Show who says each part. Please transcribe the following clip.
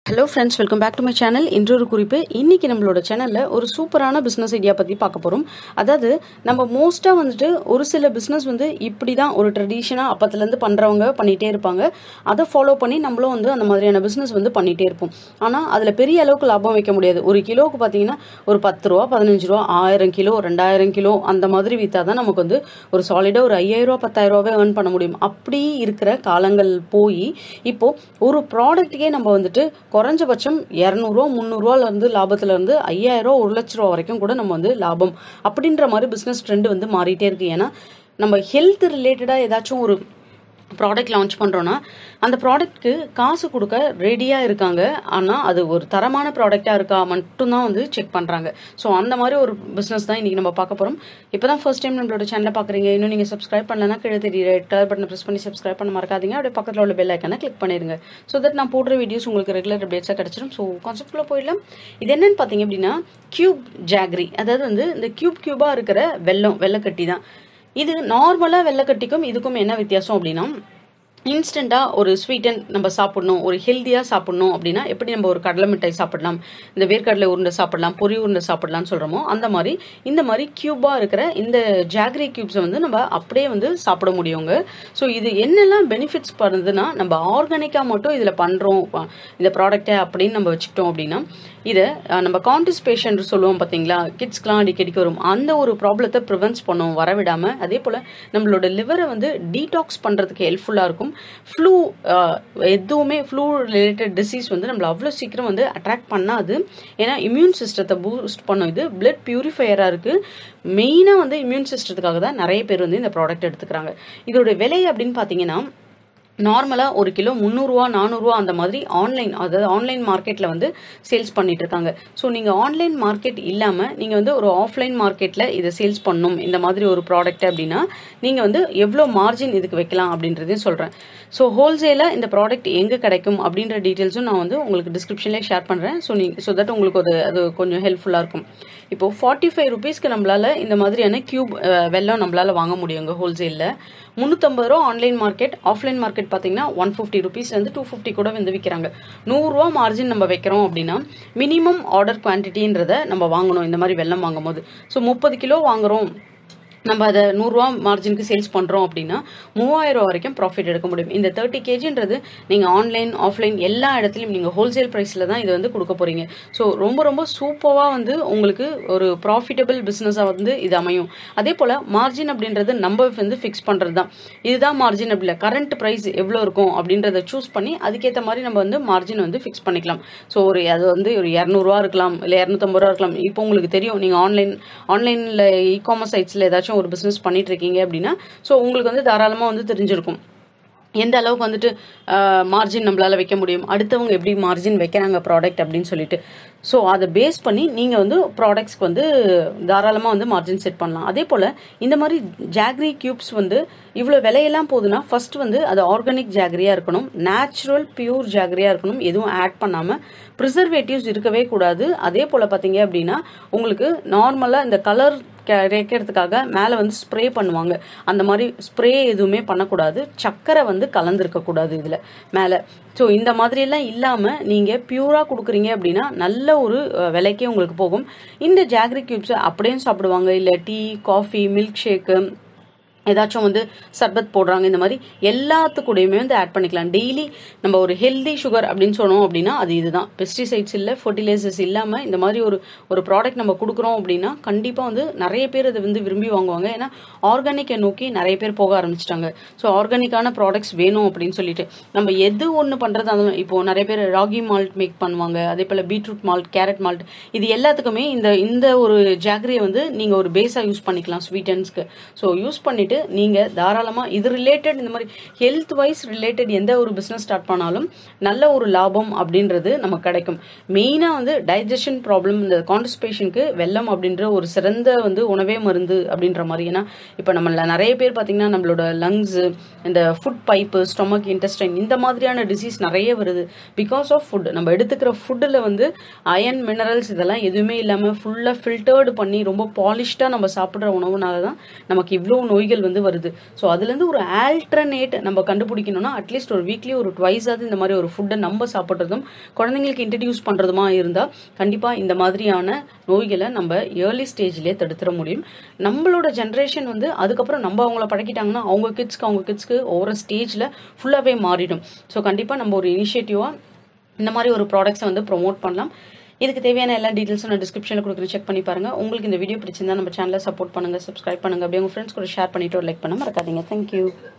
Speaker 1: hello friends welcome back to my channel இன்றொரு குறிப்பு இன்னைக்கு நம்மளோட சேனலில் ஒரு சூப்பரான பிஸ்னஸ் ஐடியா பற்றி பார்க்க போகிறோம் அதாவது நம்ம மோஸ்ட்டாக வந்துட்டு ஒரு சில பிஸ்னஸ் வந்து இப்படி தான் ஒரு ட்ரெடிஷனாக அப்பத்துலேருந்து பண்ணுறவங்க பண்ணிகிட்டே இருப்பாங்க அதை ஃபாலோ பண்ணி நம்மளும் வந்து அந்த மாதிரியான பிஸ்னஸ் வந்து பண்ணிகிட்டே இருப்போம் ஆனால் அதில் பெரிய அளவுக்கு லாபம் வைக்க முடியாது ஒரு கிலோவுக்கு பார்த்தீங்கன்னா ஒரு பத்து ரூபா பதினஞ்சு ரூபா ஆயிரம் கிலோ ரெண்டாயிரம் கிலோ அந்த மாதிரி விற்றா தான் நமக்கு வந்து ஒரு சாலிடாக ஒரு ஐயாயிரம் ரூபா பத்தாயிரம் ரூபாவே ஏர்ன் பண்ண முடியும் அப்படி இருக்கிற காலங்கள் போய் இப்போ ஒரு ப்ராடக்ட்டுக்கே நம்ம வந்துட்டு குறைஞ்சபட்சம் இரநூறுவா முந்நூறுவாலேருந்து லாபத்துலேருந்து ஐயாயிரம் ஒரு லட்ச ரூபா வரைக்கும் கூட நம்ம வந்து லாபம் அப்படின்ற மாதிரி பிஸ்னஸ் ட்ரெண்ட் வந்து மாறிட்டே இருக்கு ஏன்னா நம்ம ஹெல்த் ரிலேட்டடாக ஏதாச்சும் ஒரு ப்ராடக்ட் லான்ச் பண்ணுறோன்னா அந்த ப்ராடக்ட்க்கு காசு கொடுக்க ரெடியாக இருக்காங்க ஆனால் அது ஒரு தரமான ப்ராடக்டாக இருக்கா மட்டும்தான் வந்து செக் பண்ணுறாங்க ஸோ அந்த மாதிரி ஒரு பிஸ்னஸ் தான் இன்றைக்கி நம்ம பார்க்க போகிறோம் இப்போ தான் ஃபர்ஸ்ட் டைம் நம்மளோட சேனலை பார்க்குறீங்க இன்னும் நீங்கள் சப்ஸ்கிரைப் பண்ணலன்னா கீழே தெரிய ரெட் கலர் பட்டனை ப்ரெஸ் பண்ணி சப்ஸ்கிரைப் பண்ண மறக்காதீங்க அப்படியே பக்கத்தில் உள்ள பெல் ஐக்கானை கிளிக் பண்ணிடுங்க ஸோ தட் நான் போடுற வீடியோஸ் உங்களுக்கு ரெகுலர் அப்டேட்ஸாக கிடச்சிடும் ஸோ கான்செப்ட்குள்ளே போயிடலாம் இது என்னன்னு பார்த்தீங்க அப்படின்னா கியூப் ஜாக்ரி அதாவது வந்து இந்த கியூப் கியூபாக இருக்கிற வெள்ளம் வெள்ளக்கட்டி தான் இது நார்மலாக வெள்ளைக்கட்டிக்கும் இதுக்கும் என்ன வித்தியாசம் அப்படின்னா இன்ஸ்டண்ட்டாக ஒரு ஸ்வீட்டன் நம்ம சாப்பிடணும் ஒரு ஹெல்த்தியாக சாப்பிடணும் அப்படின்னா எப்படி நம்ம ஒரு கடலை மிட்டாய் சாப்பிடலாம் இந்த வேர்க்கடலை உருண்டை சாப்பிடலாம் பொரி உருண்டை சாப்பிடலாம்னு சொல்கிறோமோ அந்த மாதிரி இந்த மாதிரி க்யூபாக இருக்கிற இந்த ஜாக்ரி க்யூப்ஸை வந்து நம்ம அப்படியே வந்து சாப்பிட முடியுங்க ஸோ இது என்னெல்லாம் பெனிஃபிட்ஸ் பண்ணுதுன்னா நம்ம ஆர்கானிக்காக மட்டும் இதில் பண்ணுறோம் இந்த ப்ராடக்டை அப்படின்னு நம்ம வச்சுக்கிட்டோம் அப்படின்னா இதை நம்ம கான்டிஸ்பேஷன் சொல்லுவோம் பார்த்தீங்களா கிட்ஸ்க்கெலாம் அடிக்கடிக்கு வரும் அந்த ஒரு ப்ராப்ளத்தை ப்ரிவென்ஸ் பண்ணுவோம் வரவிடாமல் அதே போல் நம்மளோட லிவரை வந்து டீடாக்ஸ் பண்ணுறதுக்கு ஹெல்ப்ஃபுல்லாக இருக்கும் ஃப்ளூ எதுவுமே ஃப்ளூ ரிலேட்டட் டிசீஸ் வந்து நம்மளை அவ்வளோ சீக்கிரம் வந்து அட்ராக்ட் பண்ணாது ஏன்னா இம்யூன் சிஸ்டத்தை பூஸ்ட் பண்ணும் இது பிளட் பியூரிஃபையராக இருக்குது மெயினாக வந்து இம்யூன் சிஸ்டத்துக்காக தான் நிறைய பேர் வந்து இந்த ப்ராடக்ட் எடுத்துக்கிறாங்க இதோட விலை அப்படின்னு பார்த்தீங்கன்னா நார்மலாக ஒரு கிலோ முந்நூறுரூவா நானூறுரூவா அந்த மாதிரி ஆன்லைன் அதாவது ஆன்லைன் மார்க்கெட்டில் வந்து சேல்ஸ் பண்ணிட்டு இருக்காங்க ஸோ நீங்கள் ஆன்லைன் மார்க்கெட் இல்லாமல் நீங்கள் வந்து ஒரு ஆஃப்லைன் மார்க்கெட்டில் இதை சேல்ஸ் பண்ணணும் இந்த மாதிரி ஒரு ப்ராடக்ட் அப்படின்னா நீங்கள் வந்து எவ்வளோ மார்ஜின் இதுக்கு வைக்கலாம் அப்படின்றதையும் சொல்கிறேன் ஸோ ஹோல்சேலாக இந்த ப்ராடக்ட் எங்கே கிடைக்கும் அப்படின்ற டீட்டெயில்ஸும் நான் வந்து உங்களுக்கு டிஸ்கிரிப்ஷன்லேயே ஷேர் பண்ணுறேன் ஸோ நீங்கள் ஸோ தட் உங்களுக்கு ஒரு அது கொஞ்சம் ஹெல்ப்ஃபுல்லாக இருக்கும் இப்போது ஃபார்ட்டி ஃபைவ் ருபீஸ்க்கு நம்மளால் இந்த மாதிரியான கியூப் வெள்ளம் நம்மளால் வாங்க முடியுங்க ஹோல்சேலில் முந்நூற்றம்பது ரூபா ஆன்லைன் மார்க்கெட் ஆஃப்லைன் மார்க்கெட் பார்த்தீங்கன்னா ஒன் ஃபிஃப்டி ருபீஸ் வந்து டூ ஃபிஃப்டி கூட வந்து விற்கிறாங்க நூறுரூவா மார்ஜின் நம்ம வைக்கிறோம் அப்படின்னா மினிமம் ஆர்டர் குவான்டிட்டின்றதை நம்ம வாங்கணும் இந்த மாதிரி வெள்ளம் வாங்கும் போது ஸோ முப்பது கிலோ வாங்குறோம் நம்ம அதை நூறுரூவா மார்ஜினுக்கு சேல்ஸ் பண்ணுறோம் அப்படின்னா மூவாயிரம் வரைக்கும் ப்ராஃபிட் எடுக்க முடியும் இந்த தேர்ட்டி கேஜின்றது நீங்கள் ஆன்லைன் ஆஃப்லைன் எல்லா இடத்துலையும் நீங்கள் ஹோல்சேல் ப்ரைஸில் தான் இதை வந்து கொடுக்க போகிறீங்க ஸோ ரொம்ப ரொம்ப சூப்பராக வந்து உங்களுக்கு ஒரு ப்ராஃபிட்டபிள் பிஸ்னஸாக வந்து இது அமையும் அதே போல் மார்ஜின் அப்படின்றது நம்ம வந்து ஃபிக்ஸ் பண்ணுறது தான் இதுதான் மார்ஜின் அப்படி இல்லை கரண்ட் ப்ரைஸ் எவ்வளோ இருக்கும் அப்படின்றத சூஸ் பண்ணி அதுக்கேற்ற மாதிரி நம்ம வந்து மார்ஜின் வந்து ஃபிக்ஸ் பண்ணிக்கலாம் ஸோ ஒரு அது வந்து ஒரு இரநூறுவா இருக்கலாம் இல்லை இரநூத்தம்பது ரூபா இருக்கலாம் இப்போ உங்களுக்கு தெரியும் நீங்கள் ஆன்லைன் ஆன்லைனில் இ காமர்ஸ் சைட்ஸில் ஏதாச்சும் ஏதாச்சும் ஒரு பிஸ்னஸ் பண்ணிட்டு இருக்கீங்க அப்படின்னா ஸோ உங்களுக்கு வந்து தாராளமாக வந்து தெரிஞ்சிருக்கும் எந்த அளவுக்கு வந்துட்டு மார்ஜின் நம்மளால வைக்க முடியும் அடுத்தவங்க எப்படி மார்ஜின் வைக்கிறாங்க ப்ராடக்ட் அப்படின்னு சொல்லிட்டு ஸோ அதை பேஸ் பண்ணி நீங்கள் வந்து ப்ராடக்ட்ஸ்க்கு வந்து தாராளமாக வந்து மார்ஜின் செட் பண்ணலாம் அதே போல் இந்த மாதிரி ஜாக்ரி கியூப்ஸ் வந்து இவ்வளோ விலையெல்லாம் போகுதுன்னா ஃபர்ஸ்ட் வந்து அது ஆர்கானிக் ஜாக்ரியாக இருக்கணும் நேச்சுரல் பியூர் ஜாக்ரியாக இருக்கணும் எதுவும் ஆட் பண்ணாமல் ப்ரிசர்வேட்டிவ்ஸ் இருக்கவே கூடாது அதே போல் பார்த்தீங்க அப்படின்னா உங்களுக்கு நார்மலாக இந்த கலர் கிடைக்கிறதுக்காக மேலே வந்து ஸ்ப்ரே பண்ணுவாங்க அந்த மாதிரி ஸ்ப்ரே எதுவுமே பண்ணக்கூடாது சக்கரை வந்து கலந்துருக்கக்கூடாது இதில் மேலே ஸோ இந்த மாதிரியெல்லாம் இல்லாமல் நீங்கள் பியூராக கொடுக்குறீங்க அப்படின்னா நல்ல ஒரு விலைக்கே உங்களுக்கு போகும் இந்த ஜாக்ரி கியூப்ஸை அப்படியே சாப்பிடுவாங்க இல்லை டீ காஃபி மில்க் ஷேக்கு ஏதாச்சும் வந்து சர்பத் போடுறாங்க இந்த மாதிரி எல்லாத்துக்கூடையுமே வந்து ஆட் பண்ணிக்கலாம் டெய்லி நம்ம ஒரு ஹெல்தி சுகர் அப்படின்னு சொன்னோம் அப்படின்னா அது இதுதான் பெஸ்டிசைட்ஸ் இல்லை ஃபர்டிலைசர்ஸ் இல்லாமல் இந்த மாதிரி ஒரு ஒரு ப்ராடக்ட் நம்ம கொடுக்குறோம் அப்படின்னா கண்டிப்பாக வந்து நிறைய பேர் அதை வந்து விரும்பி வாங்குவாங்க ஏன்னா ஆர்கானிக்கை நோக்கி நிறைய பேர் போக ஆரம்பிச்சிட்டாங்க ஸோ ஆர்கானிக்கான ப்ராடக்ட்ஸ் வேணும் அப்படின்னு சொல்லிட்டு நம்ம எது ஒன்று பண்ணுறது அந்த இப்போ நிறைய பேர் ராகி மால்ட் மேக் பண்ணுவாங்க அதே போல் பீட்ரூட் மால்ட் கேரட் மால்ட் இது எல்லாத்துக்குமே இந்த இந்த ஒரு ஜாக்ரியை வந்து நீங்கள் ஒரு பேஸாக யூஸ் பண்ணிக்கலாம் ஸ்வீட்டன்ஸ்க்கு ஸோ யூஸ் பண்ணிட்டு நீங்கள் தாராளமாக இது ரிலேட்டட் இந்த மாதிரி ஹெல்த் வைஸ் ரிலேட்டட் எந்த ஒரு பிஸ்னஸ் ஸ்டார்ட் பண்ணாலும் நல்ல ஒரு லாபம் அப்படின்றது நமக்கு கிடைக்கும் மெயினாக வந்து டைஜஷன் ப்ராப்ளம் இந்த கான்ஸ்டிபேஷனுக்கு வெள்ளம் அப்படின்ற ஒரு சிறந்த வந்து உணவே மருந்து அப்படின்ற மாதிரி ஏன்னா இப்போ நம்மள நிறைய பேர் பார்த்தீங்கன்னா நம்மளோட லங்ஸு இந்த ஃபுட் பைப்பு ஸ்டொமக் இன்டெஸ்டைன் இந்த மாதிரியான டிசீஸ் நிறைய வருது பிகாஸ் ஆஃப் ஃபுட் நம்ம எடுத்துக்கிற ஃபுட்டில் வந்து அயன் மினரல்ஸ் இதெல்லாம் எதுவுமே இல்லாமல் ஃபுல்லாக ஃபில்டர்டு பண்ணி ரொம்ப பாலிஷ்டாக நம்ம சாப்பிட்ற உணவுனால தான் நமக்கு இவ்வளோ நோய்கள் வந்து வருது ஸோ அதுலேருந்து ஒரு ஆல்டர்னேட் நம்ம கண்டுபிடிக்கணும்னா அட்லீஸ்ட் ஒரு வீக்லி ஒரு ட்வைஸாவது இந்த மாதிரி ஒரு ஃபுட்டை நம்ம சாப்பிட்றதும் குழந்தைங்களுக்கு இன்ட்ரடியூஸ் பண்ணுறதுமா இருந்தால் கண்டிப்பாக இந்த மாதிரியான நோய்களை நம்ம ஏர்லி ஸ்டேஜ்லேயே தடுத்துட முடியும் நம்மளோட ஜென்ரேஷன் வந்து அதுக்கப்புறம் நம்ம அவங்கள பழக்கிட்டாங்கன்னா அவங்க கிட்ஸ்க்கு அவங்க கிட்ஸ்க்கு ஒவ்வொரு ஸ்டேஜில் ஃபுல்லாகவே மாறிடும் ஸோ கண்டிப்பாக நம்ம ஒரு இனிஷியேட்டிவாக இந்த மாதிரி ஒரு ப்ராடக்ட்ஸை வந்து ப்ரொமோட் பண்ணலாம் இதுக்கு தேவையான எல்லா டீட்டெயில்ஸும் நான் டிஸ்கிரிப்ஷனில் கொடுக்குறேன் செக் பண்ணி பாருங்க உங்களுக்கு இந்த வீடியோ பிடிச்சிருந்தா நம்ம சேனலை சப்போர்ட் பண்ணுங்க சப்ஸ்கிரைப் பண்ணுங்க அப்படியே உங்க ஃப்ரெண்ட்ஸ் கூட ஷேர் பண்ணிட்டு லைக் பண்ண மறக்காதீங்க தேங்க்யூ